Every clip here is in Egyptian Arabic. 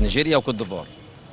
نيجيريا وكوت ديفوار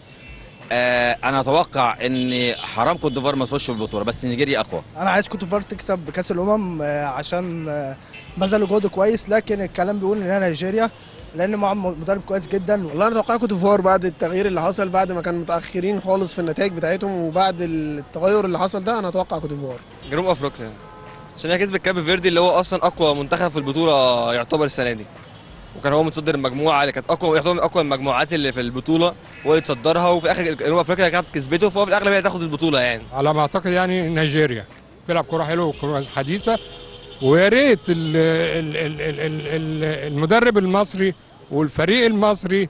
آه انا اتوقع ان حرام كوت ديفوار ما تخش البطوله بس نيجيريا اقوى انا عايز كوت ديفوار تكسب كاس الامم آه، عشان آه، بذلوا جهد كويس لكن الكلام بيقول ان هي نيجيريا لان معاهم مدرب كويس جدا والله انا اتوقع كوت ديفوار بعد التغيير اللي حصل بعد ما كانوا متاخرين خالص في النتائج بتاعتهم وبعد التغير اللي حصل ده انا اتوقع كوت ديفوار جنوب افريقيا عشان هي كسبت كاب فيردي اللي هو اصلا اقوى منتخب في البطوله يعتبر السنه دي وكان هو متصدر المجموعه اللي كانت اقوى يعتبر من اقوى المجموعات اللي في البطوله هو اللي تصدرها وفي الاخر جنوب افريقيا كانت كسبته فهو في الاغلب هي تاخد البطوله يعني على ما اعتقد يعني نيجيريا بتلعب كره حلوه وكره حديثه ويا ريت ال- ال- ال- ال- ال- ال- المدرب المصري والفريق المصري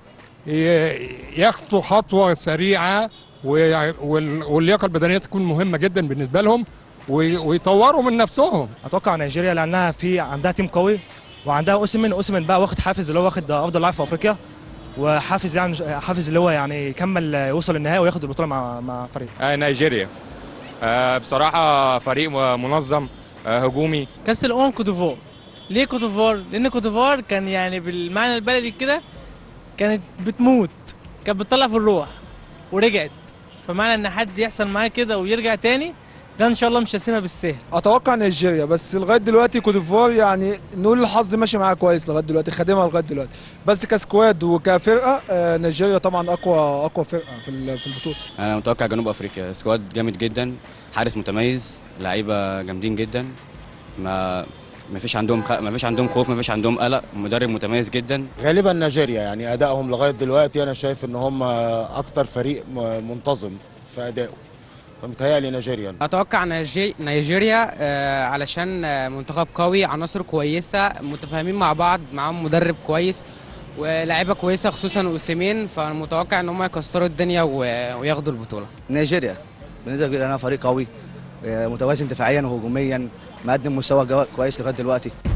ي- يخطوا خطوه سريعه ويع- وال- واللياقه البدنيه تكون مهمه جدا بالنسبه لهم وي- ويطوروا من نفسهم اتوقع نيجيريا لانها في عندها تيم قوي وعندها اوسمن اوسمن بقى واخد حافز اللي هو واخد افضل لاعب في افريقيا وحافز يعني حافز اللي هو يعني يكمل يوصل للنهائي وياخد البطوله مع مع فريق آه نيجيريا آه بصراحه فريق منظم آه هجومي كاس الامم كوت ديفوار ليه كوت ديفوار لان كوت ديفوار كان يعني بالمعنى البلدي كده كانت بتموت كانت بتطلع في الروح ورجعت فمعنى ان حد يحصل معاه كده ويرجع تاني ده ان شاء الله مش هسيبها بالسهل اتوقع نيجيريا بس لغايه دلوقتي كوت ديفوار يعني نقول الحظ ماشي معاها كويس لغايه دلوقتي خادمها لغايه دلوقتي بس كسكواد وكفرقه آه، نيجيريا طبعا اقوى اقوى فرقه في ال- في البطوله انا متوقع جنوب افريقيا سكواد جامد جدا حارس متميز لعيبه جامدين جدا ما ما فيش عندهم خ... ما فيش عندهم خوف ما فيش عندهم قلق مدرب متميز جدا غالبا نيجيريا يعني ادائهم لغايه دلوقتي انا شايف ان هم اكتر فريق م- منتظم في ادائه فمتهيألي نيجيريا اتوقع نيجي- نيجيريا آه، علشان آه، منتخب قوي عناصر كويسه متفاهمين مع بعض معاهم مدرب كويس ولاعيبه كويسه خصوصا اوسيمين فانا متوقع ان هم يكسروا الدنيا و- وياخدوا البطوله نيجيريا بالنسبه كبيره انا فريق قوي آه، متوازن دفاعيا وهجوميا مقدم مستوى جو- كويس لغايه دلوقتي